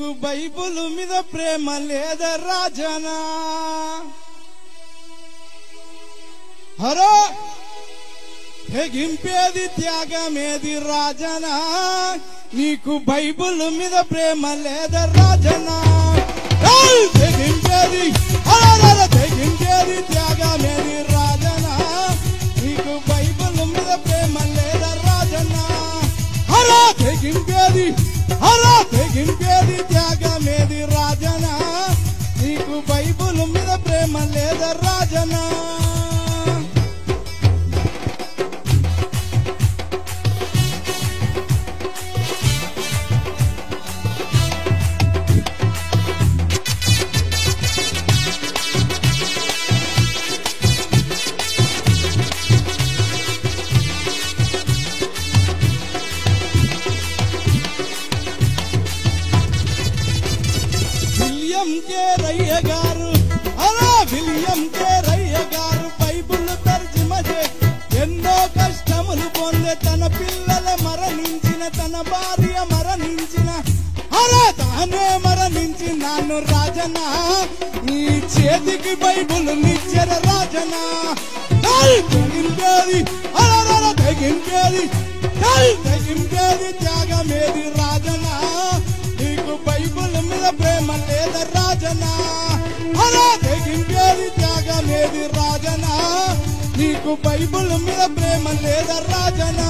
నీకు బైబుల్ మీద ప్రేమ లేద రాజనా హరో తెగింపేది త్యాగమేది రాజనా నీకు బైబుల్ మీద ప్రేమ లేద రాజనా ఏయ్! తెగింపేది అలరల తెగింపేది త్యాగమేది రాజనా నీకు బైబుల్ మీద ప్రేమ లేద రాజనా హరా తెగింపేది హరా తెగింపేది త్యాగమేది రాజనా నీకు బైబుల్ మీద ప్రేమ లేద రాజనా విలియం కే రయ్య గారు అలా విలియం కే రయ్య గారు బైబుల్ తర్జుమ చేసి ఎన్నో కష్టములు పొందే తన పిల్లల మరణించిన తన భార్య మరణించిన అలా తానే మరణించి నాను రాజనా నీ చేతికి బైబుల్ నిచ్చర రాజనా డల్ తెగింపేది అలా తెగింపేది డల్ తెగింపేది త్యాగమేది రాజనా నీకు బైబుల్ మీద ప్రేమ లేద రాజనా అలా తెగింపేది త్యాగమేది రాజనా నీకు బైబుల్ మీద ప్రేమ లేద రాజనా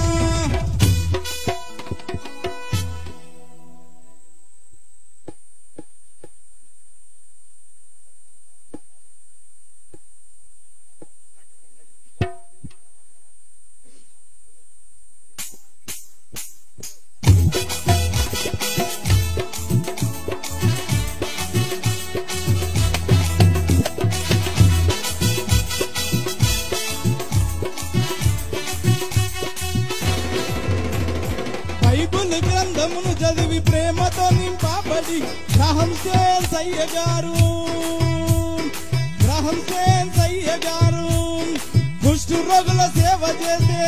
బైబుల్ గ్రంథమును చదివి ప్రేమతో నింపబడి గ్రహం సేన్ సయ్య గారు గ్రహం సేన్ సయ్య గారు కుష్టు రోగుల సేవ చేసే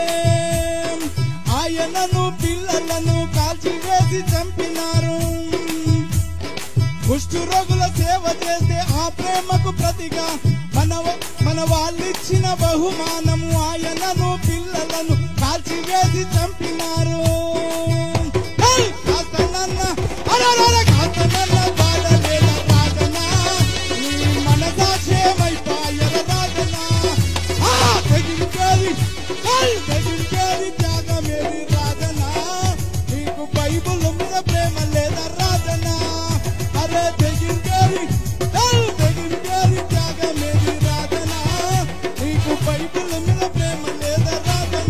ఆయనను పిల్లలను కాల్చివేసి చంపినారు కుష్టు రోగుల సేవ చేస్తే ఆ ప్రేమకు ప్రతిగా మన మన వాళ్ళిచ్చిన బహుమానము ఆయనను పిల్లలను కాల్చివేసి చంపినారు హేయ్! కాస్తనన్న, అరరర కాస్తనన్న బాధలేల రాజనా, నీ మనసాక్షేమైపాయల రాజనా. ఆ, తెగింపేది, హేయ్! తెగింపేది త్యాగమేది రాజనా నీకు బైబుల్ మీద ప్రేమ లేదా రాజనా అరే తెగింపేది హేయ్! తెగింపేది త్యాగమేది రాజనా నీకు బైబుల్ మీద ప్రేమ లేదా రాజనా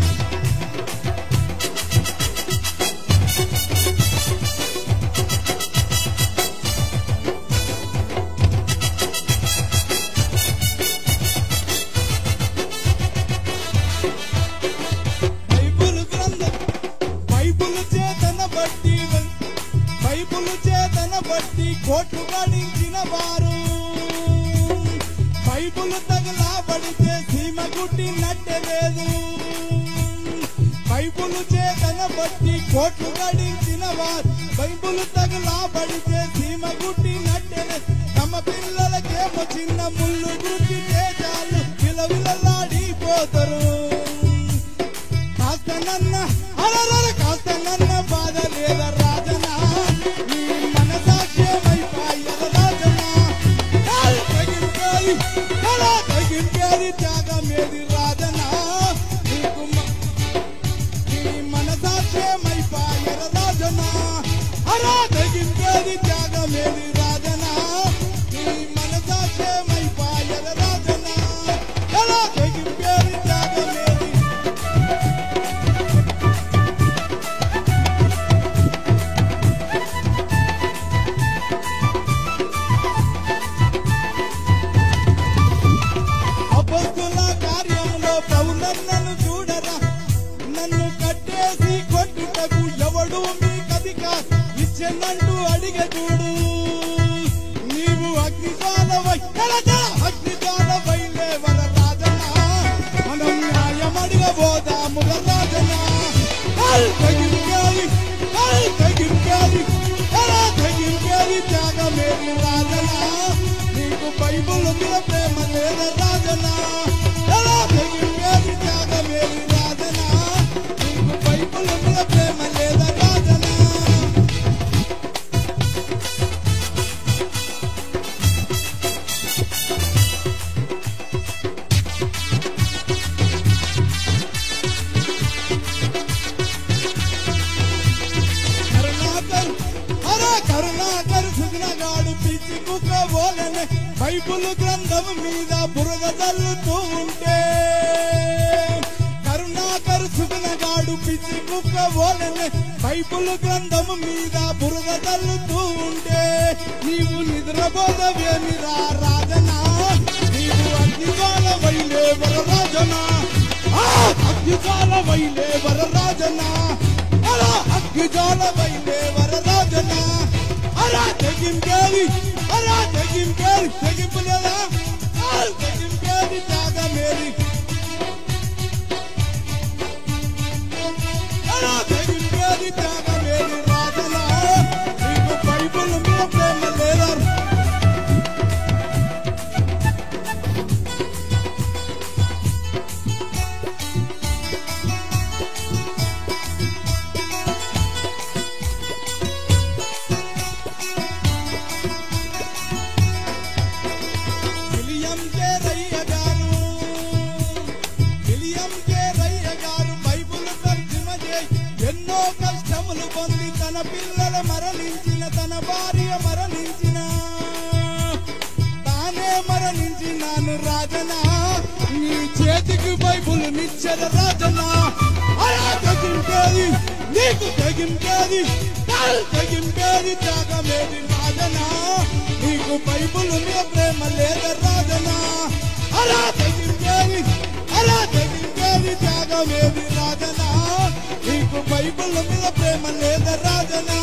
బైబుల్ గ్రంథం బైబుల్ చేతన బట్టి బైబుల్ చేతన బట్టి కోట్లు గడించిన వారు బైబుల్ తగలాబడితే సీమ గుడ్డి నట్టలేదు బైబుల్ చేతన బట్టి కోట్లు గడించిన వారు బైబుల్ తగలాబడితే సీమ గుడ్డి నట్టలేదు తమ పిల్లలకేమో చిన్న ముళ్ళు గుర్తితే చాలు విలవిలలాడిపోతారు కాస్తనన్న అరరర కాస్తనన్న బాధ లేద రాజనా నీ మనసాక్ష్యమైపాయల రాజనా కాల్ తగింపేది కళ తగింపేది త్యాగమేది రాజనా నీకు మ- నీ మనసాక్ష్యమైపాయల రాజనా అరా తగింపేది త్యాగమేది రాజనా నీ మనసాక్ష్యమైపాయల రాజనా కళ తగింపేది త్యాగమేది అపస్తుల కార్యంలో పౌలన్నను చూడరా నన్ను కట్టేసి కొట్టుటకు ఎవడు మీ కదిక ఇచ్చెనంటూ అడిగ చూడు నీవు అగ్నిజాల అగ్నిజాల బయలేవర రాజనా మనం న్యాయం అడిగబోదాము రాజనా తగింపాలి తగింపాలి బైబుల్ మీద ప్రేమ లేద రాజనా ఎలా తెగింపేది త్యాగమేది రాజనా నీకు బైబుల్ మీద ప్రేమ లేద రాజనా కరుణాకర్ అరే కరుణాకర్ సుగుణగాడు పిచ్చి కుక్క బోలనే బైబుల్ గ్రంథం మీద బురద చల్లుతూ ఉంటే కరుణాకర్ సుగుణగాడు పిచ్చి కుక్క బోలనే బైబుల్ గ్రంథం మీద బురద చల్లుతూ ఉంటే నీవు నిద్రపోదవేమి రా రాజనా నీవు అగ్నికాల వైలే వర రాజనా ఆ అగ్నికాల వైలే వర రాజనా అలా అగ్గిజాల వైలే వరరాజన అలా తెగింపేది అలా తెగింపేది తెగింపు లేదా ఆ తెగింపేది త్యాగమేది అలా తెగింపేది త్యాగమేది రాజన నీకు బైబుల్ మీద ప్రేమ లేదా విలియం కే రయ్య గారు విలియం కే రయ్య గారు బైబుల్ తర్జుమ చేయి ఎన్నో కష్టములు పొంది తన పిల్లలు మరణించిన తన భార్య మరణించిన తానే మరణించినాను రాజనా నీ చేతికి బైబుల్ నిచ్చద రాజనా అలా తెగింపేది నీకు తెగింపేది నాకు తెగింపేది త్యాగమేది రాజనా నీకు బైబుల్ మీద ప్రేమ లేద రాజనా అలా తెగింపేది అలా తెగింపేది త్యాగమేది రాజనా నీకు బైబుల్ మీద ప్రేమ లేద రాజనా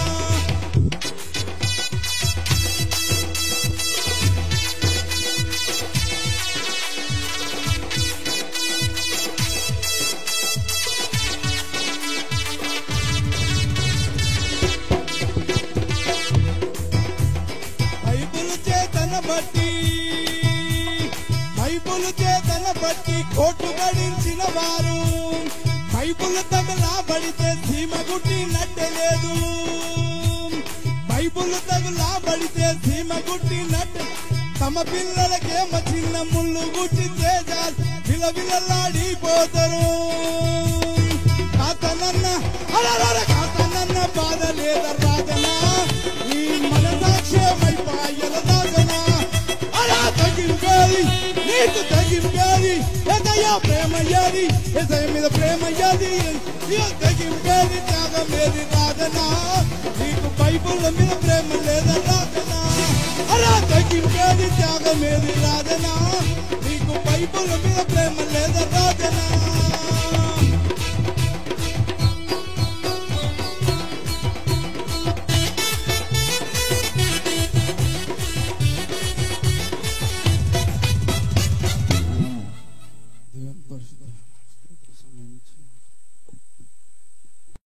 బైబుల్ చేతన బట్టి బైబుల్ చేతన బట్టి కోట్లు గడించిన వారు బైబుల్ తగలాబడితే సీమ గుట్టి నట్టలేదు బైబుల్ తగలాబడితే సీమ గుట్టి నట్ట తమ పిల్లలకేమో చిన్న ముళ్ళు గుట్టి తేజాలు విలవిలలాడిపోతారు కాతనన్న అలరల కాతనన్న బాధ లేద రాజనా ఈ మనసాక్షేమైపాయల రాజనా అలా తగ్గింపేది నీకు తగ్గింపేది ఎదయ ప్రేమయ్యేది ఎదయ మీద ప్రేమయ్యేది ఇక తగ్గింపేది త్యాగమేది రాజనా నీకు బైబుల్ మీద ప్రేమ లేద రాజనా అలా తగ్గింపేది త్యాగమేది రాజనా నీకు బైబుల్ మీద